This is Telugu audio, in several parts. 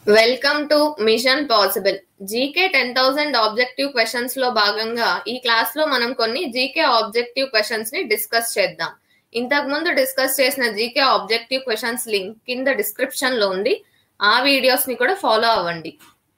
welcome to mission possible GK ten thousand objective questions లో భాగంగా ఈ క్లాస్ లో మనం కొన్ని జీకే ఆబ్జెక్టివ్ క్వశ్చన్స్ ని డిస్కస్ చేద్దాం ఇంతకు ముందు డిస్కస్ చేసిన జీకే ఆబ్జెక్టివ్ క్వశ్చన్స్ లింక్ కింద డిస్క్రిప్షన్ లో ఉంది ఆ వీడియోస్ ని కూడా ఫాలో అవ్వండి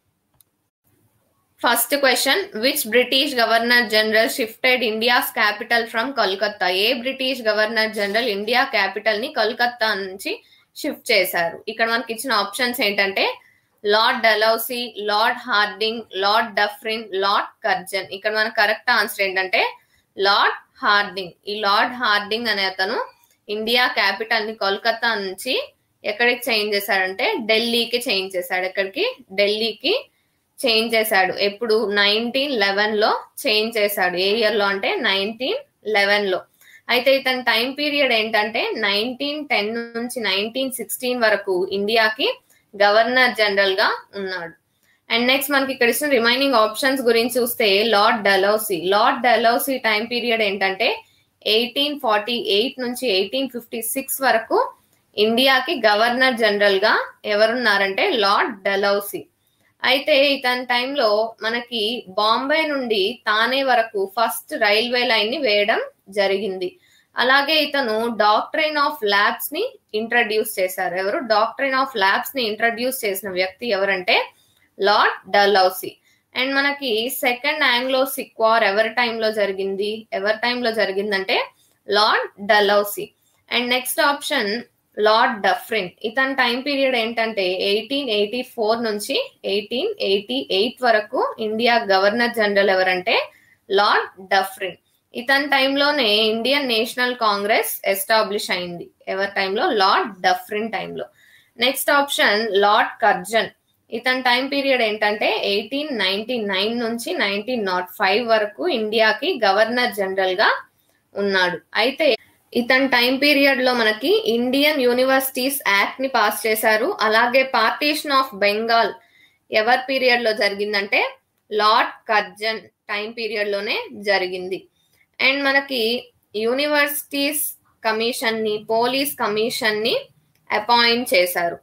first question which British governor general shifted India's capital from Kolkata ఏ British governor general India capital ని కోల్కత్తా నుంచి షిఫ్ట్ చేశారు ఇక్కడ మనకి ఇచ్చిన ఆప్షన్స్ ఏంటంటే lord Dalhousie lord Hardinge lord Dufferin lord Curzon ఇక్కడ మన కరెక్ట్ ఆన్సర్ ఏంటంటే లార్డ్ హార్డింగ్ ఈ లార్డ్ హార్డింగ్ అనే అతను ఇండియా క్యాపిటల్ ని కోల్కతా నుంచి ఎక్కడికి చేంజ్ చేశాడంటే ఢిల్లీకి చేంజ్ చేశాడు ఎక్కడికి ఢిల్లీకి చేంజ్ చేశాడు ఎప్పుడు నైన్టీన్ లెవెన్ లో చేంజ్ చేశాడు ఏ ఇయర్ లో అంటే నైన్టీన్ లెవెన్ లో అయితే ఇతని టైం పీరియడ్ ఏంటంటే నైన్టీన్ టెన్ నుంచి నైన్టీన్ సిక్స్టీన్ వరకు ఇండియాకి గవర్నర్ జనరల్ గా ఉన్నాడు అండ్ నెక్స్ట్ మనకి ఇక్కడ ఇచ్చిన రిమైనింగ్ ఆప్షన్స్ గురించి చూస్తే lord Dalhousie lord Dalhousie time period ఏంటంటే ఎయిటీన్ ఫార్టీ ఎయిట్ నుంచి ఎయిటీన్ ఫిఫ్టీ సిక్స్ వరకు ఇండియాకి గవర్నర్ జనరల్ గా ఎవరున్నారంటే లార్డ్ డలౌసీ అయితే ఇతని టైంలో మనకి బాంబే నుండి తానే వరకు ఫస్ట్ రైల్వే లైన్ ని వేయడం జరిగింది అలాగే ఇతను డాక్ట్రైన్ ఆఫ్ ల్యాబ్స్ ని ఇంట్రడ్యూస్ చేశారు ఎవరు డాక్ట్రైన్ ఆఫ్ ల్యాబ్స్ ని ఇంట్రడ్యూస్ చేసిన వ్యక్తి ఎవరంటే లార్డ్ డలౌసీ అండ్ మనకి సెకండ్ ఆంగ్లో సిక్ వార్ ఎవరి టైంలో జరిగింది ఎవరి టైంలో జరిగిందంటే lord Dalhousie and next option lord Dufferin ఇతని టైం పీరియడ్ ఏంటంటే ఎయిటీన్ ఎయిటీ ఫోర్ నుంచి ఎయిటీన్ ఎయిటీ ఎయిట్ వరకు ఇండియా గవర్నర్ జనరల్ ఎవరంటే లార్డ్ డఫ్రిన్ ఇతని టైంలోనే ఇండియన్ నేషనల్ కాంగ్రెస్ ఎస్టాబ్లిష్ అయింది ఎవరి టైంలో లార్డ్ డఫ్రిన్ టైంలో నెక్స్ట్ ఆప్షన్ లార్డ్ కర్జన్ ఇతని టైం పీరియడ్ ఏంటంటే ఎయిటీన్ నైన్టీ నైన్ నుంచి నైన్టీన్ నాట్ ఫైవ్ వరకు ఇండియాకి గవర్నర్ జనరల్ గా ఉన్నాడు అయితే ఇతని టైం పీరియడ్ లో మనకి ఇండియన్ యూనివర్సిటీస్ యాక్ట్ ని పాస్ చేశారు అలాగే పార్టీషన్ ఆఫ్ బెంగాల్ ఎవరి పీరియడ్ లో జరిగిందంటే లార్డ్ కర్జన్ టైం పీరియడ్ లోనే జరిగింది అండ్ మనకి యూనివర్సిటీస్ కమిషన్ ని పోలీస్ కమిషన్ ని అపాయింట్ చేశారు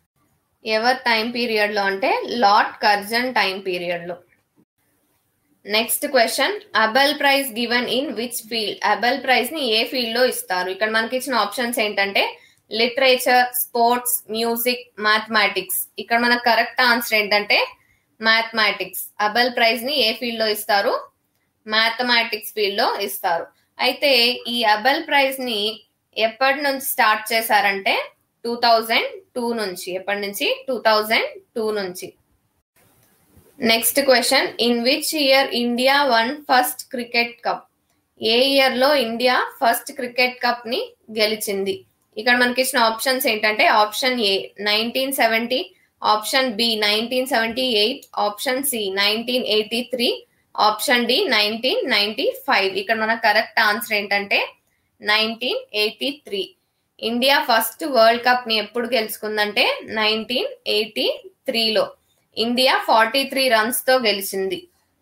ఎవరి టైం పీరియడ్ లో అంటే లార్డ్ కర్జన్ టైం పీరియడ్ లో next question Abel prize given in which field Abel prize ని ఏ ఫీల్డ్ లో ఇస్తారు ఇక్కడ మనకి ఇచ్చిన ఆప్షన్స్ ఏంటంటే లిటరేచర్ స్పోర్ట్స్ మ్యూజిక్ మ్యాథమెటిక్స్ ఇక్కడ మన కరెక్ట్ ఆన్సర్ ఏంటంటే మ్యాథమెటిక్స్ అబెల్ ప్రైజ్ ని ఏ ఫీల్డ్ లో ఇస్తారు మ్యాథమెటిక్స్ ఫీల్డ్ లో ఇస్తారు అయితే ఈ అబెల్ ప్రైజ్ ని ఎప్పటి నుంచి స్టార్ట్ చేశారంటే టూ థౌజండ్ టూ నుంచి ఎప్పటి నుంచి టూ థౌజండ్ టూ నుంచి next question in which year India won first cricket cup ఏ ఇయర్ లో ఇండియా ఫస్ట్ క్రికెట్ కప్ ని గెలిచింది ఇక్కడ మనకి ఇచ్చిన ఆప్షన్స్ ఏంటంటే option A nineteen seventy option B nineteen seventy eight option C nineteen eighty three option D nineteen ninety five ఇక్కడ మన కరెక్ట్ ఆన్సర్ ఏంటంటే nineteen eighty three India first world cup ని ఎప్పుడు గెలుచుకుందంటే నైన్టీన్ ఎయిటీ త్రీలో ఇండియా ఫార్టీ త్రీ రన్స్ తో గెలిచింది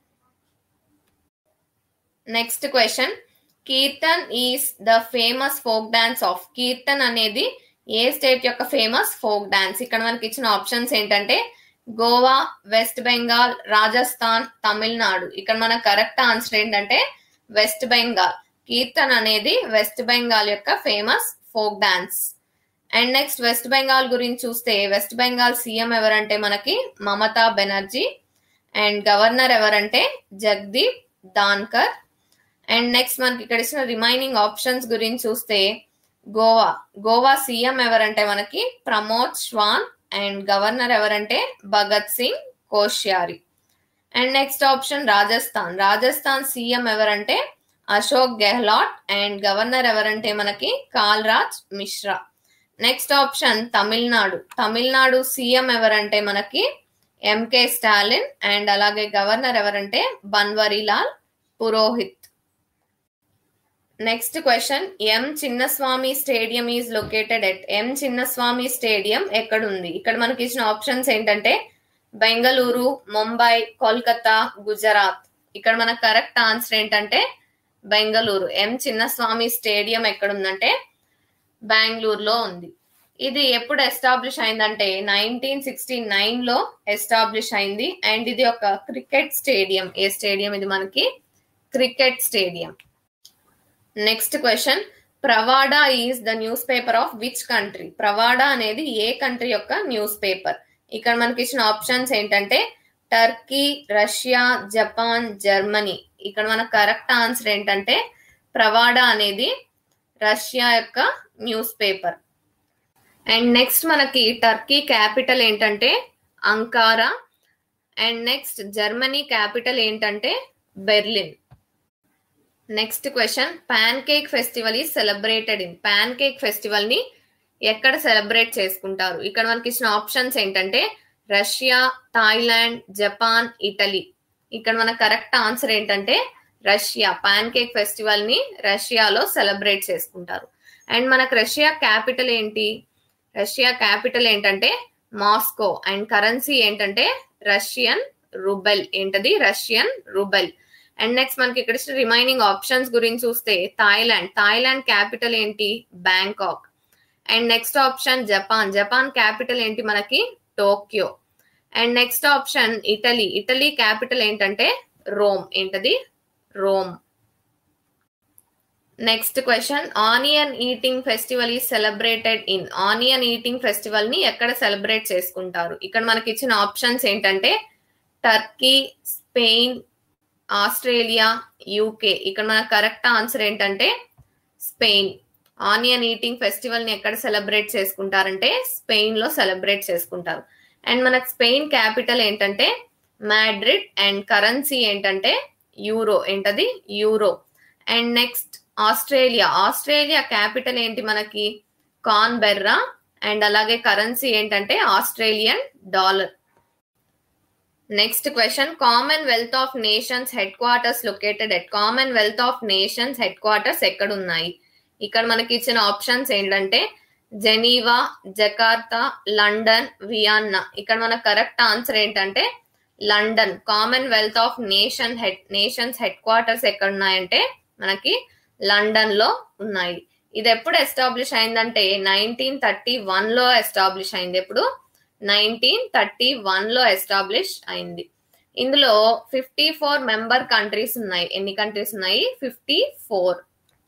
next question Kirtan is the famous folk dance of Kirtan అనేది ఏ స్టేట్ యొక్క ఫేమస్ ఫోక్ డాన్స్ ఇక్కడ మనకి ఇచ్చిన ఆప్షన్స్ ఏంటంటే గోవా వెస్ట్ బెంగాల్ రాజస్థాన్ తమిళనాడు ఇక్కడ మన కరెక్ట్ ఆన్సర్ ఏంటంటే వెస్ట్ బెంగాల్ కీర్తన్ అనేది వెస్ట్ బెంగాల్ యొక్క famous folk dance and next West Bengal గురించి చూస్తే వెస్ట్ బెంగాల్ సీఎం ఎవరంటే మనకి మమతా బెనర్జీ అండ్ గవర్నర్ ఎవరంటే జగదీప్ దాన్కర్ అండ్ నెక్స్ట్ మనకి ఇక్కడ ఇచ్చిన రిమైనింగ్ ఆప్షన్స్ గురించి చూస్తే గోవా గోవా సీఎం ఎవరంటే మనకి ప్రమోద్ శ్వాన్ అండ్ గవర్నర్ ఎవరంటే Bhagat Singh Koshyari and next option Rajasthan Rajasthan CM ఎవరంటే అశోక్ గెహ్లాట్ అండ్ గవర్నర్ ఎవరంటే మనకి Kalraj Mishra next option Tamil Nadu Tamil Nadu CM ఎవరంటే మనకి ఎంకే స్టాలిన్ అండ్ అలాగే గవర్నర్ ఎవరంటే Banwarilal Purohit next question M Chinnaswamy stadium is located at M Chinnaswamy stadium ఎక్కడుంది ఇక్కడ మనకి ఇచ్చిన ఆప్షన్స్ ఏంటంటే బెంగళూరు ముంబై కోల్కతా గుజరాత్ ఇక్కడ మన కరెక్ట్ ఆన్సర్ ఏంటంటే బెంగళూరు ఎం చిన్నస్వామి స్టేడియం ఎక్కడుందంటే బెంగళూరులో ఉంది ఇది ఎప్పుడు ఎస్టాబ్లిష్ అయిందంటే నైన్టీన్ సిక్స్టీ నైన్ లో ఎస్టాబ్లిష్ అయింది అండ్ ఇది ఒక క్రికెట్ స్టేడియం ఏ స్టేడియం ఇది మనకి cricket stadium next question Pravda is the newspaper of which country Pravda అనేది ఏ కంట్రీ యొక్క న్యూస్ పేపర్ ఇక్కడ మనకి ఇచ్చిన ఆప్షన్స్ ఏంటంటే టర్కీ రష్యా జపాన్ జర్మనీ ఇక్కడ మన కరెక్ట్ ఆన్సర్ ఏంటంటే ప్రవాడా అనేది రష్యా యొక్క న్యూస్ పేపర్ అండ్ నెక్స్ట్ మనకి టర్కీ క్యాపిటల్ ఏంటంటే Ankara and next Germany capital ఏంటంటే Berlin next question pancake festival is celebrated in pancake festival ని ఎక్కడ సెలబ్రేట్ చేసుకుంటారు ఇక్కడ మనకి ఇచ్చిన ఆప్షన్స్ ఏంటంటే రష్యా థాయిలాండ్ జపాన్ ఇటలీ ఇక్కడ మన కరెక్ట్ ఆన్సర్ ఏంటంటే రష్యా పాన్ కేక్ ఫెస్టివల్ ని రష్యాలో సెలబ్రేట్ చేసుకుంటారు అండ్ మనకు రష్యా క్యాపిటల్ ఏంటి రష్యా క్యాపిటల్ ఏంటంటే మాస్కో అండ్ కరెన్సీ ఏంటంటే రష్యన్ రూబెల్ ఏంటది రష్యన్ రూబెల్ అండ్ నెక్స్ట్ మనకి ఇక్కడ రిమైనింగ్ ఆప్షన్స్ గురించి చూస్తే థాయిలాండ్ థాయిలాండ్ క్యాపిటల్ ఏంటి Bangkok and next option Japan Japan capital ఏంటి మనకి Tokyo and next option Italy Italy capital ఏంటంటే రోమ్ ఏంటది Rome next question onion eating festival is celebrated in onion eating festival ని ఎక్కడ సెలబ్రేట్ చేసుకుంటారు ఇక్కడ మనకి ఇచ్చిన ఆప్షన్స్ ఏంటంటే టర్కీ స్పెయిన్ ఆస్ట్రేలియా యూకే ఇక్కడ మన కరెక్ట్ ఆన్సర్ ఏంటంటే స్పెయిన్ ఆనియన్ ఈటింగ్ ఫెస్టివల్ ని ఎక్కడ సెలబ్రేట్ చేసుకుంటారంటే స్పెయిన్ లో సెలబ్రేట్ చేసుకుంటారు అండ్ మనకు స్పెయిన్ క్యాపిటల్ ఏంటంటే మాడ్రిడ్ అండ్ కరెన్సీ ఏంటంటే యూరో ఏంటది euro and next Australia Australia capital ఏంటి మనకి కాన్బెర్రా అండ్ అలాగే కరెన్సీ ఏంటంటే Australian dollar next question Commonwealth of Nations headquarters located at Commonwealth of Nations headquarters ఎక్కడ ఉన్నాయి ఇక్కడ మనకి ఇచ్చిన ఆప్షన్స్ ఏంటంటే జెనీవా జకార్తా లండన్ వియన్నా ఇక్కడ మన కరెక్ట్ ఆన్సర్ ఏంటంటే London Commonwealth of Nation head Nations headquarters ఎక్కడ ఉన్నాయంటే మనకి లండన్ లో ఉన్నాయి ఇది ఎప్పుడు ఎస్టాబ్లిష్ అయిందంటే నైన్టీన్ థర్టీ వన్ లో ఎస్టాబ్లిష్ అయింది ఎప్పుడు నైన్టీన్ థర్టీ వన్ లో ఎస్టాబ్లిష్ అయింది ఇందులో ఫిఫ్టీ ఫోర్ మెంబర్ కంట్రీస్ ఉన్నాయి ఎన్ని కంట్రీస్ ఉన్నాయి fifty four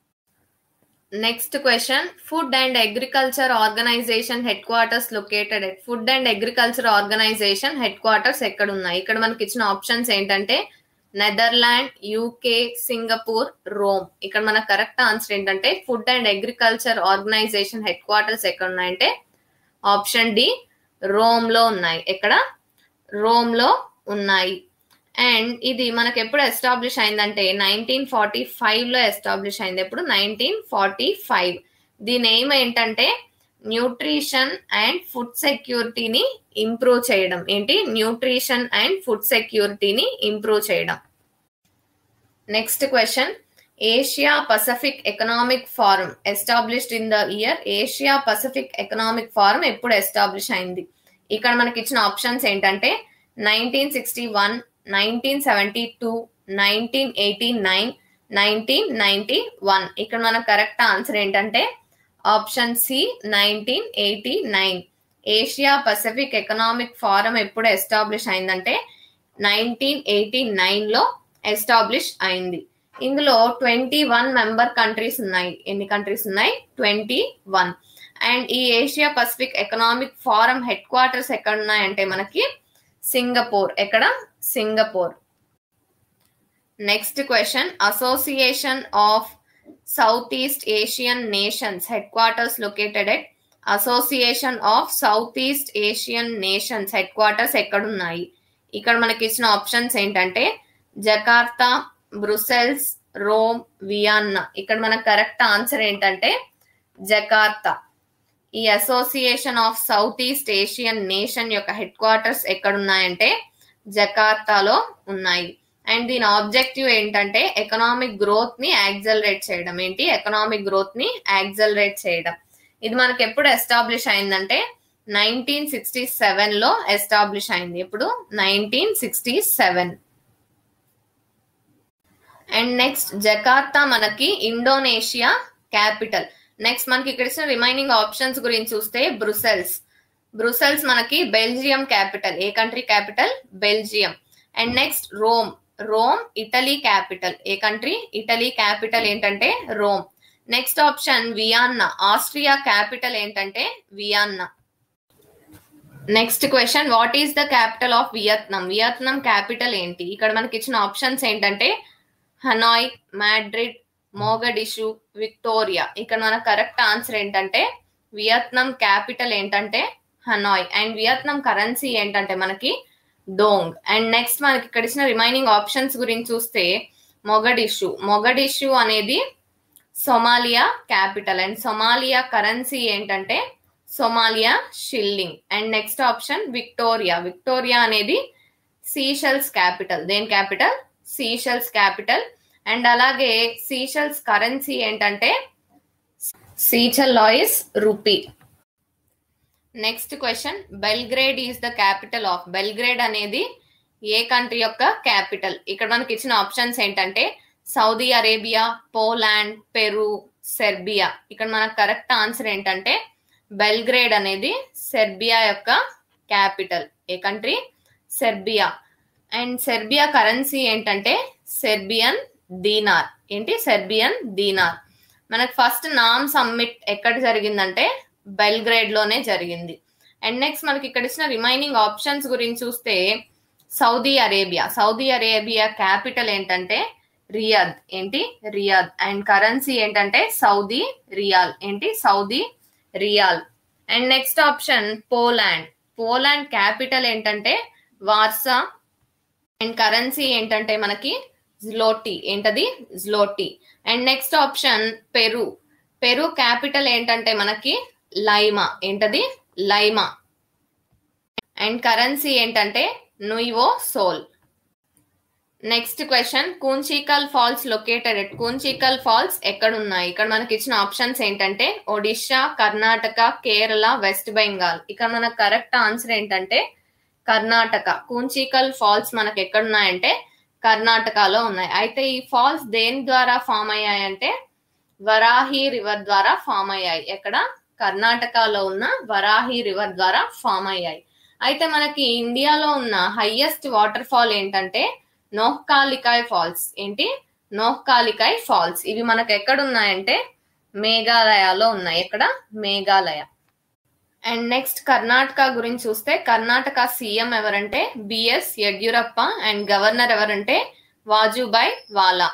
next question food and agriculture organisation headquarters located at food and agriculture organisation headquarters ఎక్కడ ఉన్నాయి ఇక్కడ మనకి ఇచ్చిన ఆప్షన్స్ ఏంటంటే నెదర్లాండ్ యూకే సింగపూర్ రోమ్ ఇక్కడ మన కరెక్ట్ ఆన్సర్ ఏంటంటే food and agriculture organisation headquarters ఎక్కడ ఉన్నాయంటే ఆప్షన్ డి రోమ్ లో ఉన్నాయి ఎక్కడ రోమ్ లో ఉన్నాయి అండ్ ఇది మనకు ఎప్పుడు ఎస్టాబ్లిష్ అయిందంటే నైన్టీన్ ఫార్టీ ఫైవ్ లో ఎస్టాబ్లిష్ అయింది ఎప్పుడు నైన్టీన్ ఫార్టీ ఫైవ్ దీని ఎయిమ్ ఏంటంటే న్యూట్రిషన్ అండ్ ఫుడ్ సెక్యూరిటీని ఇంప్రూవ్ చేయడం ఏంటి న్యూట్రిషన్ అండ్ ఫుడ్ సెక్యూరిటీని ఇంప్రూవ్ చేయడం next question Asia Pacific economic forum established in the year Asia Pacific economic forum ఎప్పుడు ఎస్టాబ్లిష్ అయింది ఇక్కడ మనకి ఇచ్చిన ఆప్షన్స్ ఏంటంటే nineteen sixty one nineteen seventy two nineteen eighty nine nineteen ninety one ఇక్కడ మన కరెక్ట్ ఆన్సర్ ఏంటంటే option C nineteen eighty nine Asia Pacific economic forum ఎప్పుడు ఎస్టాబ్లిష్ అయిందంటే నైన్టీన్ ఎయిటీ నైన్ లో ఎస్టాబ్లిష్ అయింది ఇందులో ట్వంటీ వన్ మెంబర్ కంట్రీస్ ఉన్నాయి ఎన్ని కంట్రీస్ ఉన్నాయి ట్వంటీ వన్ అండ్ ఈ Asia Pacific economic forum headquarters ఎక్కడ ఉన్నాయంటే మనకి సింగపూర్ ఎక్కడ Singapore next question association of south east Asian nations headquarters located at association of south east Asian nations headquarters ఎక్కడున్నాయి ఇక్కడ మనకి ఇచ్చిన ఆప్షన్స్ ఏంటంటే జకార్తా బ్రుసెల్స్ రోమ్ వియన్నా ఇక్కడ మన కరెక్ట్ ఆన్సర్ ఏంటంటే జకార్తా ఈ association of south east Asian nation యొక్క హెడ్ క్వార్టర్స్ ఎక్కడున్నాయంటే జకార్తాలో ఉన్నాయి అండ్ దీని ఆబ్జెక్టివ్ ఏంటంటే ఎకనామిక్ గ్రోత్ ని యాక్సలరేట్ చేయడం ఏంటి ఎకనామిక్ గ్రోత్ ని యాక్సలరేట్ చేయడం ఇది మనకి ఎప్పుడు ఎస్టాబ్లిష్ అయిందంటే నైన్టీన్ సిక్స్టీ సెవెన్ లో ఎస్టాబ్లిష్ అయింది ఇప్పుడు nineteen sixty seven and next Jakarta మనకి ఇండోనేషియా క్యాపిటల్ నెక్స్ట్ మనకి ఇక్కడ ఇచ్చిన రిమైనింగ్ ఆప్షన్స్ గురించి చూస్తే బ్రుసెల్స్ బ్రుసెల్స్ మనకి బెల్జియం క్యాపిటల్ ఏ country capital Belgium and next Rome Rome Italy capital ఏ కంట్రీ ఇటలీ క్యాపిటల్ ఏంటంటే Rome next option Vienna Austria capital ఏంటంటే Vienna next question what is the capital of Vietnam Vietnam capital ఏంటి ఇక్కడ మనకి ఇచ్చిన ఆప్షన్స్ ఏంటంటే హనాయ్ మాడ్రిడ్ మోగడిషు విక్టోరియా ఇక్కడ మన కరెక్ట్ ఆన్సర్ ఏంటంటే వియత్నాం క్యాపిటల్ ఏంటంటే హనాయ్ అండ్ వియత్నాం కరెన్సీ ఏంటంటే మనకి డోంగ్ అండ్ నెక్స్ట్ మనకి ఇక్కడ ఇచ్చిన రిమైనింగ్ ఆప్షన్స్ గురించి చూస్తే మొగడిషు మొగడిషు అనేది Somalia capital and Somalia currency ఏంటంటే Somalia shilling and next option Victoria Victoria అనేది సీషెల్స్ క్యాపిటల్ దేని క్యాపిటల్ సీషెల్స్ క్యాపిటల్ అండ్ అలాగే సీషెల్స్ కరెన్సీ ఏంటంటే Seychellois rupee next question Belgrade is the capital of Belgrade అనేది ఏ కంట్రీ యొక్క క్యాపిటల్ ఇక్కడ మనకి ఇచ్చిన ఆప్షన్స్ ఏంటంటే Saudi Arabia Poland Peru Serbia ఇక్కడ మనకు కరెక్ట్ ఆన్సర్ ఏంటంటే బెల్గ్రేడ్ అనేది సెర్బియా యొక్క క్యాపిటల్ ఏ country Serbia and Serbia currency ఏంటంటే సెర్బియన్ దీనార్ ఏంటి సెర్బియన్ దీనార్ మనకు ఫస్ట్ నామ్ సమ్మిట్ ఎక్కడ జరిగిందంటే బెల్గ్రేడ్ లోనే జరిగింది అండ్ నెక్స్ట్ మనకి ఇక్కడ ఇచ్చిన రిమైనింగ్ ఆప్షన్స్ గురించి చూస్తే Saudi Arabia Saudi Arabia capital ఏంటంటే రియాద్ ఏంటి రియాద్ అండ్ కరెన్సీ ఏంటంటే సౌదీ రియాల్ ఏంటి Saudi riyal and next option Poland Poland capital ఏంటంటే వార్సా అండ్ కరెన్సీ ఏంటంటే మనకి జ్లోటీ ఏంటది zloty and next option Peru Peru capital ఏంటంటే మనకి లైమా ఏంటది లైమా అండ్ కరెన్సీ ఏంటంటే nuevo sol next question Kunchikal falls located at Kunchikal falls ఎక్కడ ఉన్నాయి ఇక్కడ మనకి ఇచ్చిన ఆప్షన్స్ ఏంటంటే ఒడిషా కర్ణాటక కేరళ వెస్ట్ బెంగాల్ ఇక్కడ మనకు కరెక్ట్ ఆన్సర్ ఏంటంటే కర్ణాటక కూంచీకల్ ఫాల్స్ మనకు ఎక్కడ ఉన్నాయంటే కర్ణాటకలో ఉన్నాయి అయితే ఈ ఫాల్స్ దేని ద్వారా ఫామ్ అయ్యాయంటే వరాహి రివర్ ద్వారా ఫామ్ అయ్యాయి ఎక్కడ కర్ణాటకలో ఉన్న వరాహి రివర్ ద్వారా ఫామ్ అయ్యాయి అయితే మనకి ఇండియాలో ఉన్న హైయెస్ట్ వాటర్ ఫాల్ ఏంటంటే నోహ్కాలికాయ్ ఫాల్స్ ఏంటి నోహ్కాలికాయ్ ఫాల్స్ ఇవి మనకు ఎక్కడ ఉన్నాయంటే మేఘాలయలో ఉన్నాయి ఎక్కడ మేఘాలయ అండ్ నెక్స్ట్ కర్ణాటక గురించి చూస్తే కర్ణాటక సీఎం ఎవరంటే బిఎస్ యడ్యూరప్ప అండ్ గవర్నర్ ఎవరంటే Vajubhai Vala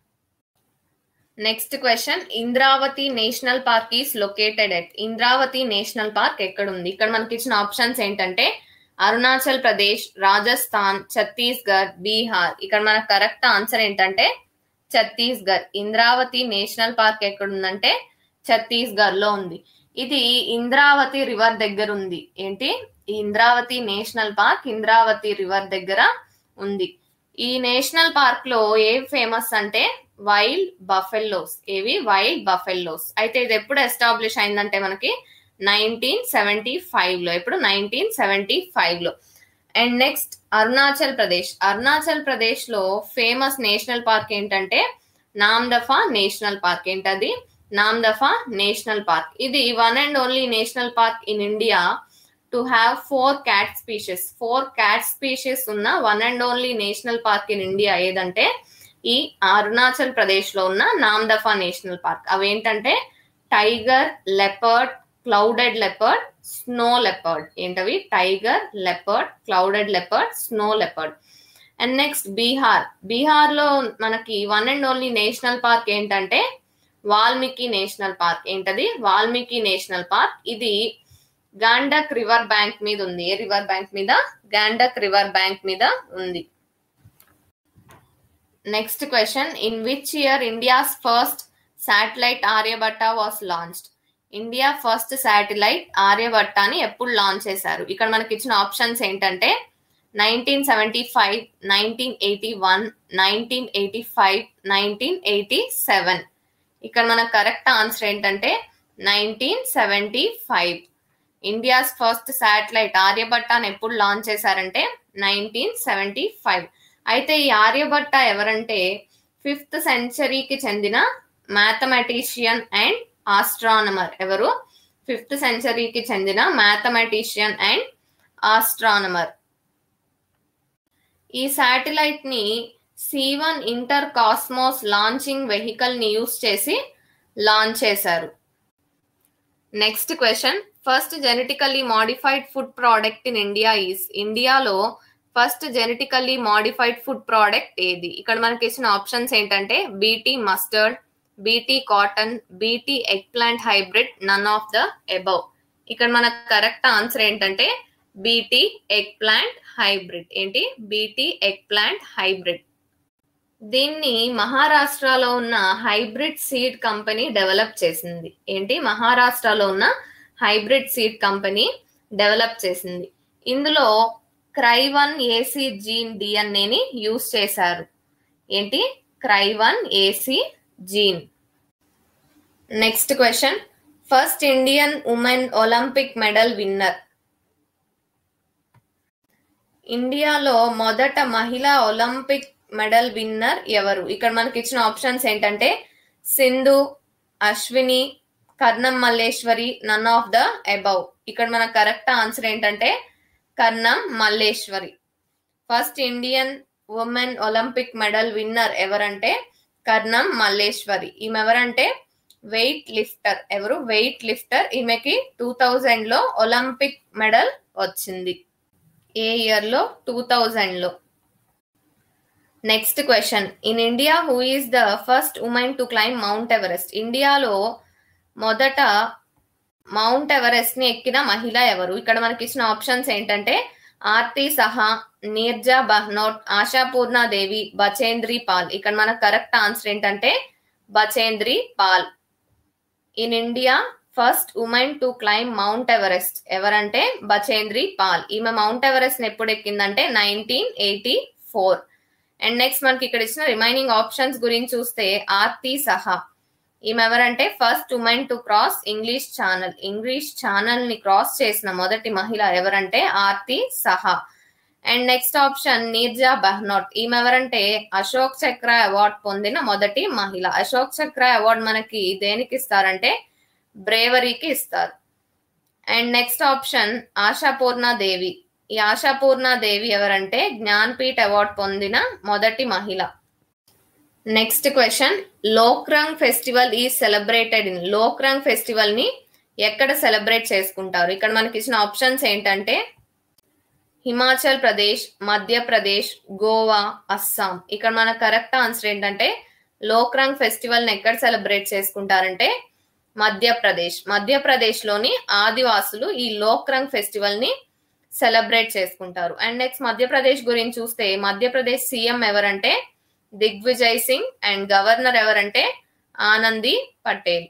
next question Indravati national park is located at Indravati national park ఎక్కడ ఉంది ఇక్కడ మనకి ఇచ్చిన ఆప్షన్స్ ఏంటంటే అరుణాచల్ ప్రదేశ్ రాజస్థాన్ ఛత్తీస్గఢ్ బీహార్ ఇక్కడ మనకు కరెక్ట్ ఆన్సర్ ఏంటంటే ఛత్తీస్గఢ్ ఇంద్రావతి నేషనల్ పార్క్ ఎక్కడ ఉందంటే ఛత్తీస్గఢ్ లో ఉంది ఇది ఇంద్రావతి రివర్ దగ్గర ఉంది ఏంటి ఈ Indravati national park Indravati river దగ్గర ఉంది ఈ నేషనల్ పార్క్ లో ఏ ఫేమస్ అంటే వైల్డ్ బఫెల్లోస్ ఏవి వైల్డ్ బఫెల్లోస్ అయితే ఇది ఎప్పుడు ఎస్టాబ్లిష్ అయిందంటే మనకి నైన్టీన్ సెవెంటీ ఫైవ్ లో ఇప్పుడు నైన్టీన్ సెవెంటీ ఫైవ్ లో అండ్ నెక్స్ట్ అరుణాచల్ ప్రదేశ్ అరుణాచల్ ప్రదేశ్ లో ఫేమస్ నేషనల్ పార్క్ ఏంటంటే నామ్దఫా నేషనల్ పార్క్ ఏంటది నామ్దఫా నేషనల్ పార్క్ ఇది one and only national park in India to have four cat species four cat species ఉన్న one and only national park in India ఏదంటే ఈ అరుణాచల్ ప్రదేశ్ లో ఉన్న నామ్దఫా నేషనల్ పార్క్ అవేంటంటే tiger leopard clouded leopard snow leopard ఏంటవి tiger leopard clouded leopard snow leopard and next Bihar Bihar లో మనకి one and only national park ఏంటంటే వాల్మీకి నేషనల్ పార్క్ ఏంటది వాల్మీకి నేషనల్ పార్క్ ఇది గాండక్ రివర్ బ్యాంక్ మీద ఉంది ఏ రివర్ బ్యాంక్ మీద గాండక్ రివర్ బ్యాంక్ మీద ఉంది next question in which year India's first satellite Aryabhata was launched India first satellite ఆర్యభట్టాని ఎప్పుడు లాంచ్ చేశారు ఇక్కడ మనకి ఇచ్చిన ఆప్షన్స్ ఏంటంటే nineteen seventy five nineteen eighty one nineteen eighty five nineteen eighty seven ఇక్కడ మనకు కరెక్ట్ ఆన్సర్ ఏంటంటే nineteen seventy five India's first satellite ఆర్యభట్టాని ఎప్పుడు లాంచ్ చేశారంటే నైన్టీన్ సెవెంటీ ఫైవ్ అయితే ఈ ఆర్యభట్ట ఎవరంటే ఫిఫ్త్ సెంచరీకి చెందిన మ్యాథమెటిషియన్ అండ్ ఆస్ట్రానమర్ ఎవరు ఫిఫ్త్ సెంచరీకి చెందిన మ్యాథమెటిషియన్ అండ్ ఆస్ట్రానమర్ ఈ శాటిలైట్ ని C one Intercosmos launching vehicle ని యూస్ చేసి లాంచ్ చేశారు next question first genetically modified food product in India is ఇండియాలో first genetically modified food product ఏది ఇక్కడ మనకి ఇచ్చిన ఆప్షన్స్ ఏంటంటే BT mustard BT cotton BT eggplant hybrid none of the above ఇక్కడ మనకు కరెక్ట్ ఆన్సర్ ఏంటంటే బీటీ ఎగ్ ప్లాంట్ హైబ్రిడ్ ఏంటి బీటీ ఎగ్ ప్లాంట్ హైబ్రిడ్ దీన్ని మహారాష్ట్రలో ఉన్న హైబ్రిడ్ సీడ్ కంపెనీ డెవలప్ చేసింది ఏంటి మహారాష్ట్రలో ఉన్న హైబ్రిడ్ సీడ్ కంపెనీ డెవలప్ చేసింది ఇందులో క్రైవన్ ఏసీ జీన్ డిఎన్ఏని యూస్ చేశారు ఏంటి cry one AC gene next question first Indian women Olympic medal winner ఇండియాలో మొదట మహిళా ఒలింపిక్ మెడల్ విన్నర్ ఎవరు ఇక్కడ మనకి ఇచ్చిన ఆప్షన్స్ ఏంటంటే Sindhu Ashwini Karnam Malleswari none of the above ఇక్కడ మన కరెక్ట్ ఆన్సర్ ఏంటంటే Karnam Malleswari first Indian women Olympic medal winner ఎవరంటే కర్ణం మల్లేశ్వరి ఈమె ఎవరంటే వెయిట్ లిఫ్టర్ ఎవరు వెయిట్ లిఫ్టర్ ఈమెకి టూ థౌజండ్ లో ఒలింపిక్ మెడల్ వచ్చింది ఏ ఇయర్ లో టూ థౌజండ్ లో next question in India who is the first women to climb Mount Everest ఇండియాలో మొదట మౌంట్ ఎవరెస్ట్ ని ఎక్కిన మహిళ ఎవరు ఇక్కడ మనకి ఇచ్చిన ఆప్షన్స్ ఏంటంటే ఆర్తి సహా నీర్జా బహ్నోట్ ఆశాపూర్ణ దేవి బచేంద్రి పాల్ ఇక్కడ మనకు కరెక్ట్ ఆన్సర్ ఏంటంటే Bachendri Pal in India first women to climb Mount Everest ఎవరంటే బచేంద్రి పాల్ ఈమె మౌంట్ ఎవరెస్ట్ ఎప్పుడు ఎక్కిందంటే nineteen eighty four and next మనకి ఇక్కడ ఇచ్చిన రిమైనింగ్ ఆప్షన్స్ గురించి చూస్తే ఆర్తి సహా ఈమె ఎవరంటే first women to cross English channel English channel ని క్రాస్ చేసిన మొదటి మహిళ ఎవరంటే Arati Saha and next option Neerja Bhanot ఈమె ఎవరంటే అశోక్ చక్ర అవార్డ్ పొందిన మొదటి మహిళ అశోక్ చక్ర అవార్డ్ మనకి దేనికి ఇస్తారంటే బ్రేవరీకి ఇస్తారు and next option Ashapurna Devi ఈ ఆశాపూర్ణ దేవి ఎవరంటే జ్ఞాన్పీఠ్ అవార్డ్ పొందిన మొదటి మహిళ next question Lokrang festival is celebrated in Lokrang festival ని ఎక్కడ సెలబ్రేట్ చేసుకుంటారు ఇక్కడ మనకి ఇచ్చిన ఆప్షన్స్ ఏంటంటే హిమాచల్ ప్రదేశ్ మధ్యప్రదేశ్ గోవా అస్సాం ఇక్కడ మన కరెక్ట్ ఆన్సర్ ఏంటంటే లోక్రంగ్ ఫెస్టివల్ ని ఎక్కడ సెలబ్రేట్ చేసుకుంటారంటే మధ్యప్రదేశ్ మధ్యప్రదేశ్ లోని ఆదివాసులు ఈ లోక్రంగ్ ఫెస్టివల్ ని సెలబ్రేట్ చేసుకుంటారు అండ్ నెక్స్ట్ మధ్యప్రదేశ్ గురించి చూస్తే మధ్యప్రదేశ్ సీఎం ఎవరంటే దిగ్విజయ్ సింగ్ అండ్ గవర్నర్ ఎవరంటే Anandi Patel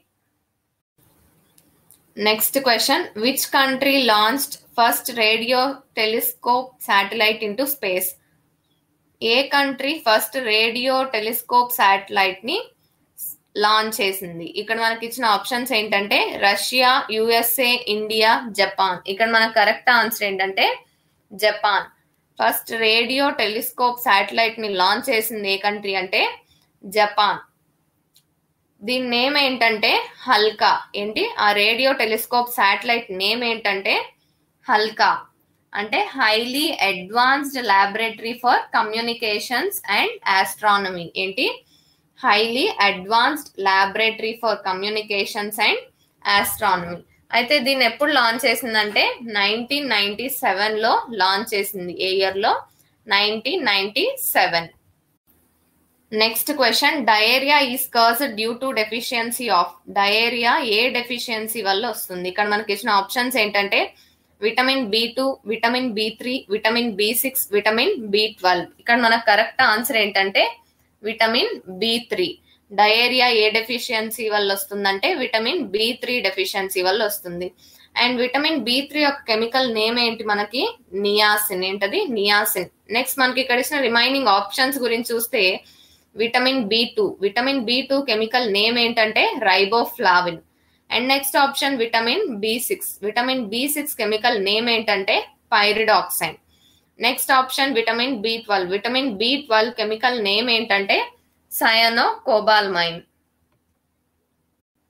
next question which country launched first radio telescope satellite into space ఏ country first radio telescope satellite ని లాంచ్ చేసింది ఇక్కడ మనకి ఇచ్చిన ఆప్షన్స్ ఏంటంటే రష్యా యుఎస్ఏ ఇండియా జపాన్ ఇక్కడ మనకు కరెక్ట్ ఆన్సర్ ఏంటంటే Japan first radio telescope satellite ని లాంచ్ చేసింది ఏ కంట్రీ అంటే జపాన్ దీని నేమ్ ఏంటంటే హల్కా ఏంటి ఆ రేడియో టెలిస్కోప్ శాటిలైట్ నేమ్ ఏంటంటే హల్కా అంటే highly advanced laboratory for communications and astronomy ఏంటి highly advanced laboratory for communications and astronomy అయితే దీన్ని ఎప్పుడు లాంచ్ చేసిందంటే నైన్టీన్ నైన్టీ సెవెన్ లో లాంచ్ చేసింది ఏ ఇయర్ లో nineteen ninety seven next question diarrhoea is కర్స్ due to deficiency of diarrhoea ఏ డెఫిషియన్సీ వల్ల వస్తుంది ఇక్కడ మనకి ఇచ్చిన ఆప్షన్స్ ఏంటంటే vitamin B two vitamin B three vitamin B six vitamin B twelve ఇక్కడ మనకు కరెక్ట్ ఆన్సర్ ఏంటంటే విటమిన్ బి త్రీ డయేరియా ఏ డెఫిషియన్సీ వల్ల వస్తుందంటే విటమిన్ బి త్రీ డెఫిషియన్సీ వల్ల వస్తుంది అండ్ విటమిన్ బి త్రీ యొక్క కెమికల్ నేమ్ ఏంటి మనకి నియాసిన్ ఏంటది నియాసిన్ నెక్స్ట్ మనకి ఇక్కడ ఇచ్చిన రిమైనింగ్ ఆప్షన్స్ గురించి చూస్తే vitamin B two vitamin B two chemical name ఏంటంటే riboflavin and next option vitamin B six vitamin B six chemical name ఏంటంటే pyridoxine next option vitamin B twelve vitamin B twelve chemical name ఏంటంటే cyanocobalamin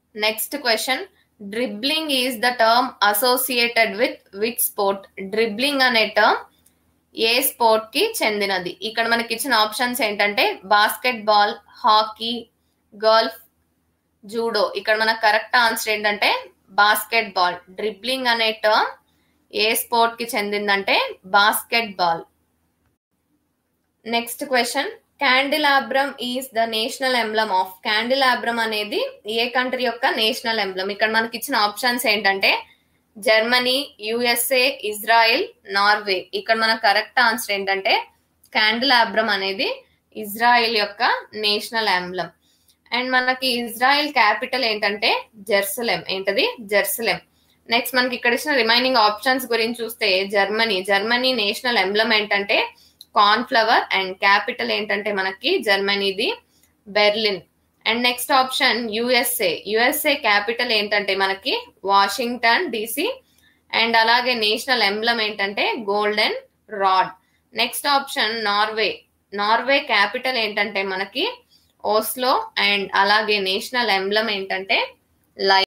next question dribbling is the term associated with which sport dribbling అనే టర్మ్ ఏ స్పోర్ట్ కి చెందినది ఇక్కడ మనకి ఇచ్చిన ఆప్షన్స్ ఏంటంటే basketball hockey golf judo ఇక్కడ మనకు కరెక్ట్ ఆన్సర్ ఏంటంటే బాస్కెట్ బాల్ డ్రిబ్లింగ్ అనే టర్మ్ ఏ స్పోర్ట్ కి చెందిందంటే basketball next question candelabrum is the national emblem of candelabrum అనేది ఏ కంట్రీ యొక్క నేషనల్ ఎంబ్లమ్ ఇక్కడ మనకి ఇచ్చిన ఆప్షన్స్ ఏంటంటే జర్మనీ యుఎస్ఏ ఇజ్రాయెల్ నార్వే ఇక్కడ మన కరెక్ట్ ఆన్సర్ ఏంటంటే క్యాండిలాబ్రమ్ అనేది ఇజ్రాయెల్ యొక్క నేషనల్ ఎంబ్లమ్ అండ్ మనకి ఇజ్రాయెల్ క్యాపిటల్ ఏంటంటే జెర్సలెం ఏంటది జెర్సలెం నెక్స్ట్ మనకి ఇక్కడ ఇచ్చిన రిమైనింగ్ ఆప్షన్స్ గురించి చూస్తే జర్మనీ జర్మనీ నేషనల్ ఎంబ్లమ్ ఏంటంటే కార్న్ఫ్లవర్ అండ్ క్యాపిటల్ ఏంటంటే మనకి జర్మనీది Berlin and next option USA USA capital ఏంటంటే మనకి వాషింగ్టన్ డిసి అండ్ అలాగే నేషనల్ ఎంబ్లమ్ ఏంటంటే goldenrod next option Norway Norway capital ఏంటంటే మనకి ఓస్లో అండ్ అలాగే నేషనల్ ఎంబ్లమ్ ఏంటంటే లై